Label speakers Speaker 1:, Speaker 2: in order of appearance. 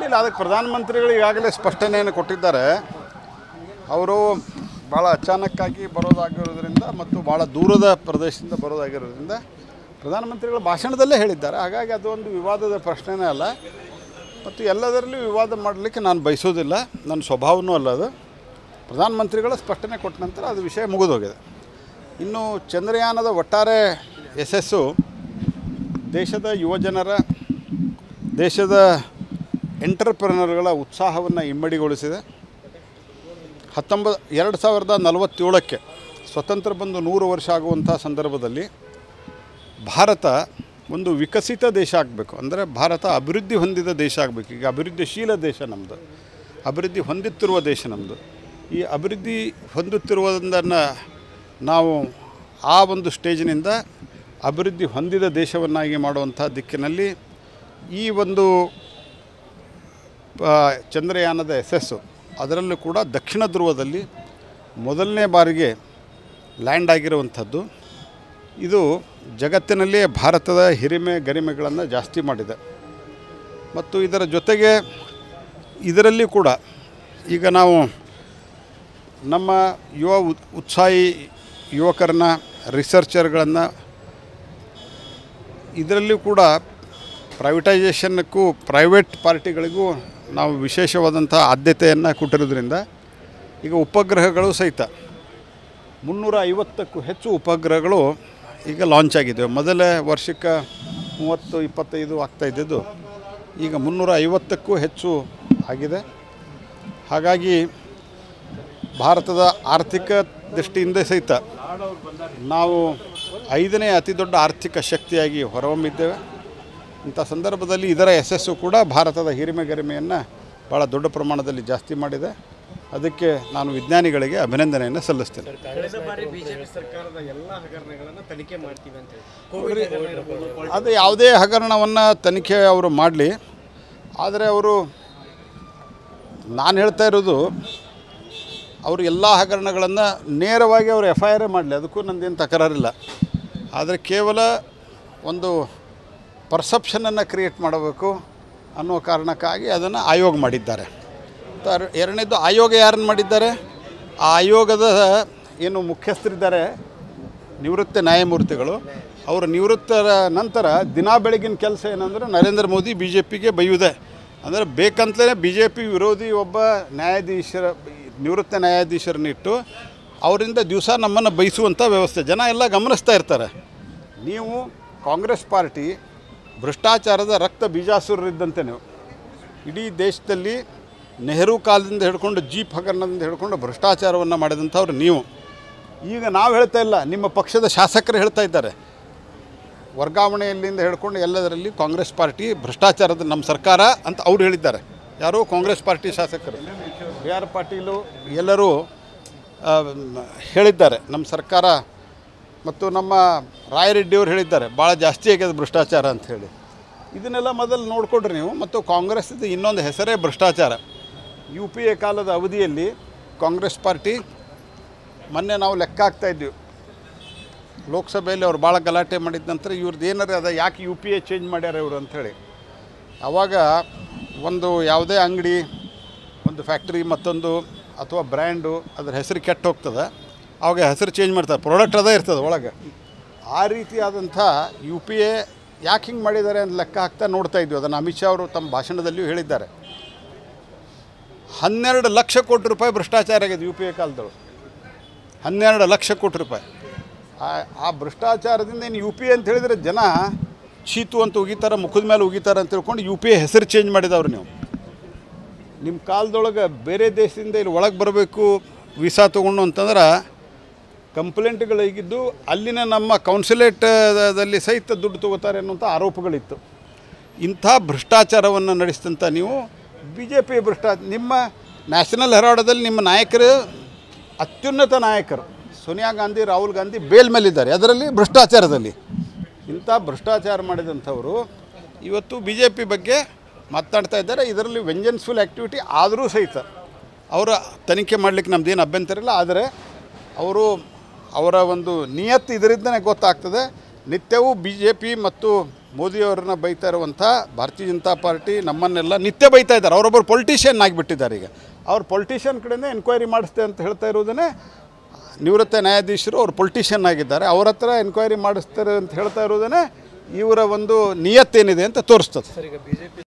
Speaker 1: ಇಲ್ಲ ಅದಕ್ಕೆ ಪ್ರಧಾನಮಂತ್ರಿಗಳು ಈಗಾಗಲೇ ಸ್ಪಷ್ಟನೆಯನ್ನು ಕೊಟ್ಟಿದ್ದಾರೆ ಅವರು ಭಾಳ ಅಚಾನಕ್ಕಾಗಿ ಬರೋದಾಗಿರೋದ್ರಿಂದ ಮತ್ತು ಭಾಳ ದೂರದ ಪ್ರದೇಶದಿಂದ ಬರೋದಾಗಿರೋದ್ರಿಂದ ಪ್ರಧಾನಮಂತ್ರಿಗಳ ಭಾಷಣದಲ್ಲೇ ಹೇಳಿದ್ದಾರೆ ಹಾಗಾಗಿ ಅದು ಒಂದು ವಿವಾದದ ಪ್ರಶ್ನೆನೇ ಅಲ್ಲ ಮತ್ತು ಎಲ್ಲದರಲ್ಲೂ ವಿವಾದ ಮಾಡಲಿಕ್ಕೆ ನಾನು ಬಯಸೋದಿಲ್ಲ ನನ್ನ ಸ್ವಭಾವನೂ ಅಲ್ಲ ಅದು ಪ್ರಧಾನಮಂತ್ರಿಗಳ ಸ್ಪಷ್ಟನೆ ಕೊಟ್ಟ ನಂತರ ಅದು ವಿಷಯ ಮುಗಿದೋಗಿದೆ ಇನ್ನು ಚಂದ್ರಯಾನದ ಒಟ್ಟಾರೆ ಯಶಸ್ಸು ದೇಶದ ಯುವಜನರ ದೇಶದ ಎಂಟರ್ಪ್ರನರ್ಗಳ ಉತ್ಸಾಹವನ್ನು ಇಮ್ಮಡಿಗೊಳಿಸಿದೆ ಹತ್ತೊಂಬತ್ತು ಎರಡು ಸಾವಿರದ ನಲವತ್ತೇಳಕ್ಕೆ ಸ್ವತಂತ್ರ ಬಂದು ನೂರು ವರ್ಷ ಆಗುವಂಥ ಸಂದರ್ಭದಲ್ಲಿ ಭಾರತ ಒಂದು ವಿಕಸಿತ ದೇಶ ಆಗಬೇಕು ಅಂದರೆ ಭಾರತ ಅಭಿವೃದ್ಧಿ ಹೊಂದಿದ ದೇಶ ಆಗಬೇಕು ಈಗ ಅಭಿವೃದ್ಧಿಶೀಲ ದೇಶ ನಮ್ಮದು ಅಭಿವೃದ್ಧಿ ಹೊಂದುತ್ತಿರುವ ದೇಶ ನಮ್ಮದು ಈ ಅಭಿವೃದ್ಧಿ ಹೊಂದುತ್ತಿರುವುದನ್ನು ನಾವು ಆ ಒಂದು ಸ್ಟೇಜಿನಿಂದ ಅಭಿವೃದ್ಧಿ ಹೊಂದಿದ ದೇಶವನ್ನಾಗಿ ಮಾಡುವಂಥ ದಿಕ್ಕಿನಲ್ಲಿ ಈ ಒಂದು ಆ, ಚಂದ್ರಯಾನದ ಯಶಸ್ಸು ಅದರಲ್ಲೂ ಕೂಡ ದಕ್ಷಿಣ ಧ್ರುವದಲ್ಲಿ ಮೊದಲನೇ ಬಾರಿಗೆ ಲ್ಯಾಂಡ್ ಆಗಿರುವಂಥದ್ದು ಇದು ಜಗತ್ತಿನಲ್ಲಿಯೇ ಭಾರತದ ಹಿರಿಮೆ ಗರಿಮೆಗಳನ್ನು ಜಾಸ್ತಿ ಮಾಡಿದೆ ಮತ್ತು ಇದರ ಜೊತೆಗೆ ಇದರಲ್ಲಿ ಕೂಡ ಈಗ ನಾವು ನಮ್ಮ ಯುವ ಉತ್- ಉತ್ಸಾಹಿ ಯುವಕರನ್ನ ರಿಸರ್ಚರ್ಗಳನ್ನು ಇದರಲ್ಲೂ ಕೂಡ ಪ್ರೈವೇಟೈಸೇಷನ್ನಕ್ಕೂ ಪ್ರೈವೇಟ್ ಪಾರ್ಟಿಗಳಿಗೂ ನಾವು ವಿಶೇಷವಾದಂಥ ಆದ್ಯತೆಯನ್ನು ಕೊಟ್ಟಿರೋದ್ರಿಂದ ಈಗ ಉಪಗ್ರಹಗಳು ಸಹಿತ ಮುನ್ನೂರ ಐವತ್ತಕ್ಕೂ ಹೆಚ್ಚು ಉಪಗ್ರಹಗಳು ಈಗ ಲಾಂಚ್ ಆಗಿದ್ದಾವೆ ಮೊದಲ ವರ್ಷಕ್ಕೆ ಮೂವತ್ತು ಇಪ್ಪತ್ತೈದು ಆಗ್ತಾ ಇದ್ದಿದ್ದು ಈಗ ಮುನ್ನೂರ ಐವತ್ತಕ್ಕೂ ಹೆಚ್ಚು ಆಗಿದೆ ಹಾಗಾಗಿ ಭಾರತದ ಆರ್ಥಿಕ ದೃಷ್ಟಿಯಿಂದ ಸಹಿತ ನಾವು ಐದನೇ ಅತಿ ದೊಡ್ಡ ಆರ್ಥಿಕ ಶಕ್ತಿಯಾಗಿ ಹೊರಹೊಮ್ಮಿದ್ದೇವೆ ಇಂಥ ಸಂದರ್ಭದಲ್ಲಿ ಇದರ ಯಶಸ್ಸು ಕೂಡ ಭಾರತದ ಹಿರಿಮೆ ಗರಿಮೆಯನ್ನು ಭಾಳ ದೊಡ್ಡ ಪ್ರಮಾಣದಲ್ಲಿ ಜಾಸ್ತಿ ಮಾಡಿದೆ ಅದಕ್ಕೆ ನಾನು ವಿಜ್ಞಾನಿಗಳಿಗೆ ಅಭಿನಂದನೆಯನ್ನು ಸಲ್ಲಿಸ್ತೇನೆ
Speaker 2: ಕಳೆದ ಬಾರಿ ಬಿಜೆಪಿ ಸರ್ಕಾರದ ಎಲ್ಲ ಹಗರಣಗಳನ್ನು ತನಿಖೆ ಮಾಡ್ತೀವಿ ಅಂತ ಹೇಳಿ ಕೋವಿಡ್ ಹಗರಣ ಇರ್ಬೋದು,
Speaker 1: ಅದು ಯಾವುದೇ ಹಗರಣವನ್ನು ತನಿಖೆ ಅವರು ಮಾಡಲಿ ಆದರೆ ಅವರು ನಾನು ಹೇಳ್ತಾ ಇರೋದು ಅವರು ಎಲ್ಲ ಹಗರಣಗಳನ್ನು ನೇರವಾಗಿ ಅವರು ಎಫ್ ಐ ಆರ್ ಮಾಡಲಿ ಅದಕ್ಕೂ ನಂದೇನು ತಕರಾರಿಲ್ಲ ಆದರೆ ಕೇವಲ ಒಂದು ಪರ್ಸೆಪ್ಷನನ್ನು ಕ್ರಿಯೇಟ್ ಮಾಡಬೇಕು ಅನ್ನೋ ಕಾರಣಕ್ಕಾಗಿ ಅದನ್ನು ಆಯೋಗ ಮಾಡಿದ್ದಾರೆ ಮತ್ತು ಅರ್- ಎರಡನೇದು ಆಯೋಗ ಯಾರನ್ನು ಮಾಡಿದ್ದಾರೆ ಆ ಆಯೋಗದ ಏನು ಮುಖ್ಯಸ್ಥರಿದ್ದಾರೆ ನಿವೃತ್ತ ನ್ಯಾಯಮೂರ್ತಿಗಳು ಅವರು ನಿವೃತ್ತರ ನಂತರ ದಿನಾ ಬೆಳಗಿನ ಕೆಲಸ ಏನಂದರೆ ನರೇಂದ್ರ ಮೋದಿ ಬಿ ಜೆ ಪಿಗೆ ಬೈಯುವುದೇ ಅಂದರೆ ಬೇಕಂತಲೇ ಬಿ ಜೆ ಪಿ ವಿರೋಧಿ ಒಬ್ಬ ನ್ಯಾಯಾಧೀಶರ ನಿವೃತ್ತ ನ್ಯಾಯಾಧೀಶರನ್ನಿಟ್ಟು ಅವರಿಂದ ದಿವಸ ನಮ್ಮನ್ನು ಬಯಸುವಂಥ ವ್ಯವಸ್ಥೆ ಜನ ಎಲ್ಲ ಗಮನಿಸ್ತಾ ಇರ್ತಾರೆ ನೀವು ಕಾಂಗ್ರೆಸ್ ಪಾರ್ಟಿ ಭ್ರಷ್ಟಾಚಾರದ ರಕ್ತ ಬೀಜಾಸುರರಿದ್ದಂತೆ ನೀವು ಇಡೀ ದೇಶದಲ್ಲಿ ನೆಹರು ಕಾಲದಿಂದ ಹಿಡ್ಕೊಂಡು ಜೀಪ್ ಹಗರಣದಿಂದ ಹಿಡ್ಕೊಂಡು ಭ್ರಷ್ಟಾಚಾರವನ್ನು ಮಾಡಿದಂಥವ್ರು ನೀವು ಈಗ ನಾವು ಹೇಳ್ತಾ ಇಲ್ಲ ನಿಮ್ಮ ಪಕ್ಷದ ಶಾಸಕರು ಹೇಳ್ತಾ ಇದ್ದಾರೆ ವರ್ಗಾವಣೆಯಲ್ಲಿಂದ ಹಿಡ್ಕೊಂಡು ಎಲ್ಲದರಲ್ಲಿ ಕಾಂಗ್ರೆಸ್ ಪಾರ್ಟಿ ಭ್ರಷ್ಟಾಚಾರದ ನಮ್ಮ ಸರ್ಕಾರ ಅಂತ ಅವ್ರು ಹೇಳಿದ್ದಾರೆ ಯಾರೋ ಕಾಂಗ್ರೆಸ್ ಪಾರ್ಟಿ ಶಾಸಕರು ಬಿ ಆರ್ ಪಾಟೀಲು ಎಲ್ಲರೂ ಆ, ಮ್, ಹೇಳಿದ್ದಾರೆ ನಮ್ಮ ಸರ್ಕಾರ ಮತ್ತು ನಮ್ಮ ರಾಯರೆಡ್ಡಿಯವರು ಹೇಳಿದ್ದಾರೆ ಭಾಳ ಜಾಸ್ತಿ ಆಗ್ಯದ ಭ್ರಷ್ಟಾಚಾರ ಅಂತ ಹೇಳಿ ಇದನ್ನೆಲ್ಲ ಮೊದಲು ನೋಡಿಕೊಡ್ರಿ ನೀವು ಮತ್ತು ಕಾಂಗ್ರೆಸ್ದು ಇನ್ನೊಂದು ಹೆಸರೇ ಭ್ರಷ್ಟಾಚಾರ ಯು ಪಿ ಎ ಕಾಲದ ಅವಧಿಯಲ್ಲಿ ಕಾಂಗ್ರೆಸ್ ಪಾರ್ಟಿ ಮೊನ್ನೆ ನಾವು ಲೆಕ್ಕ ಹಾಕ್ತಾ ಇದ್ವಿ ಲೋಕಸಭೆಯಲ್ಲಿ ಅವ್ರು ಭಾಳ ಗಲಾಟೆ ಮಾಡಿದ ನಂತರ ಇವ್ರದ್ದು ಏನಾರ ಅದ ಯಾಕೆ ಯು ಪಿ ಎ ಚೇಂಜ್ ಮಾಡ್ಯಾರ ಇವರು ಅಂಥೇಳಿ ಆವಾಗ ಒಂದು ಯಾವುದೇ ಅಂಗಡಿ ಒಂದು ಫ್ಯಾಕ್ಟ್ರಿ ಮತ್ತೊಂದು ಅಥವಾ ಬ್ರ್ಯಾಂಡು ಅದ್ರ ಹೆಸರು ಕೆಟ್ಟು ಹೋಗ್ತದೆ ಅವಾಗ ಹೆಸರು ಚೇಂಜ್ ಮಾಡ್ತಾರೆ ಪ್ರಾಡಕ್ಟ್ ಅದೇ ಇರ್ತದೆ ಒಳಗೆ ಆ ರೀತಿಯಾದಂಥ ಯು ಪಿ ಎ ಯಾಕೆ ಹಿಂಗೆ ಮಾಡಿದ್ದಾರೆ ಅಂತ ಲೆಕ್ಕ ಹಾಕ್ತಾ ನೋಡ್ತಾ ಇದ್ವಿ ಅದನ್ನು ಅಮಿತ್ ಶಾ ಅವರು ತಮ್ಮ ಭಾಷಣದಲ್ಲಿಯೂ ಹೇಳಿದ್ದಾರೆ ಹನ್ನೆರಡು ಲಕ್ಷ ಕೋಟಿ ರೂಪಾಯಿ ಭ್ರಷ್ಟಾಚಾರ ಆಗಿದೆ ಯು ಪಿ ಎ ಕಾಲದೊಳಗೆ ಹನ್ನೆರಡು ಲಕ್ಷ ಕೋಟಿ ರೂಪಾಯಿ ಆ- ಆ ಭ್ರಷ್ಟಾಚಾರದಿಂದ ಏನು ಯು ಪಿ ಎ ಅಂತ ಹೇಳಿದರೆ ಜನ ಚೀತು ಅಂತ ಉಗಿತಾರೆ ಮುಖದ ಮೇಲೆ ಉಗಿತಾರೆ ಅಂತ ತಿಳ್ಕೊಂಡು ಯು ಪಿ ಎ ಹೆಸರು ಚೇಂಜ್ ಮಾಡಿದವ್ರು ನೀವು ನಿಮ್ಮ ಕಾಲದೊಳಗೆ ಬೇರೆ ದೇಶದಿಂದ ಇಲ್ಲಿ ಒಳಗೆ ಬರಬೇಕು ವೀಸಾ ತೊಗೊಂಡು ಅಂತಂದ್ರೆ ಕಂಪ್ಲೇಂಟ್ಗಳಿಗಿದ್ದು ಅಲ್ಲಿನ ನಮ್ಮ ಕೌನ್ಸಿಲೇಟ್ದಲ್ಲಿ ಸಹಿತ ದುಡ್ಡು ತಗೋತಾರೆ ಅನ್ನುವಂಥ ಆರೋಪಗಳಿತ್ತು ಇಂಥ ಭ್ರಷ್ಟಾಚಾರವನ್ನು ನಡೆಸಿದಂಥ ನೀವು ಬಿ ಜೆ ಪಿ ಭ್ರಷ್ಟಾ ನಿಮ್ಮ ನ್ಯಾಷನಲ್ ಹೆರಾಡದಲ್ಲಿ ನಿಮ್ಮ ನಾಯಕರು ಅತ್ಯುನ್ನತ ನಾಯಕರು ಸೋನಿಯಾ ಗಾಂಧಿ ರಾಹುಲ್ ಗಾಂಧಿ ಬೇಲ್ ಮೇಲಿದ್ದಾರೆ ಅದರಲ್ಲಿ ಭ್ರಷ್ಟಾಚಾರದಲ್ಲಿ ಇಂಥ ಭ್ರಷ್ಟಾಚಾರ ಮಾಡಿದಂಥವರು ಇವತ್ತು ಬಿ ಜೆ ಪಿ ಬಗ್ಗೆ ಮಾತನಾಡ್ತಾ ಇದ್ದಾರೆ ಇದರಲ್ಲಿ ವೆಂಜನ್ಸ್ಫುಲ್ ಆ್ಯಕ್ಟಿವಿಟಿ ಆದರೂ ಸಹಿತ ಅವರ ತನಿಖೆ ಮಾಡಲಿಕ್ಕೆ ನಮ್ಮದೇನು ಅಭ್ಯಂತರ ಇಲ್ಲ ಆದರೆ ಅವರು ಅವರ ಒಂದು ನಿಯತ್ತು ಇದರಿಂದನೇ ಗೊತ್ತಾಗ್ತದೆ ನಿತ್ಯವೂ ಬಿ ಜೆ ಪಿ ಮತ್ತು ಮೋದಿಯವ್ರನ್ನ ಬೈತಾ ಇರುವಂಥ ಭಾರತೀಯ ಜನತಾ ಪಾರ್ಟಿ ನಮ್ಮನ್ನೆಲ್ಲ ನಿತ್ಯ ಬೈತಾ ಇದ್ದಾರೆ ಅವರೊಬ್ಬರು ಪೊಲಿಟಿಷಿಯನ್ ಆಗಿಬಿಟ್ಟಿದ್ದಾರೆ ಈಗ ಅವ್ರು ಪೊಲಿಟಿಷಿಯನ್ ಕಡೆನೇ ಎನ್ಕ್ವೈರಿ ಮಾಡಿಸ್ತೆ ಅಂತ ಹೇಳ್ತಾ ಇರೋದನ್ನೇ ನಿವೃತ್ತ ನ್ಯಾಯಾಧೀಶರು ಅವ್ರು ಪೊಲಿಟಿಷಿಯನ್ ಆಗಿದ್ದಾರೆ ಅವ್ರ ಹತ್ರ ಎನ್ಕ್ವೈರಿ ಮಾಡಿಸ್ತಾರೆ ಅಂತ ಹೇಳ್ತಾ ಇರೋದನ್ನೇ ಇವರ ಒಂದು ನಿಯತ್ತೇನಿದೆ ಅಂತ ತೋರಿಸ್ತದೆ
Speaker 2: ಸರ್ ಈಗ ಬಿಜೆಪಿ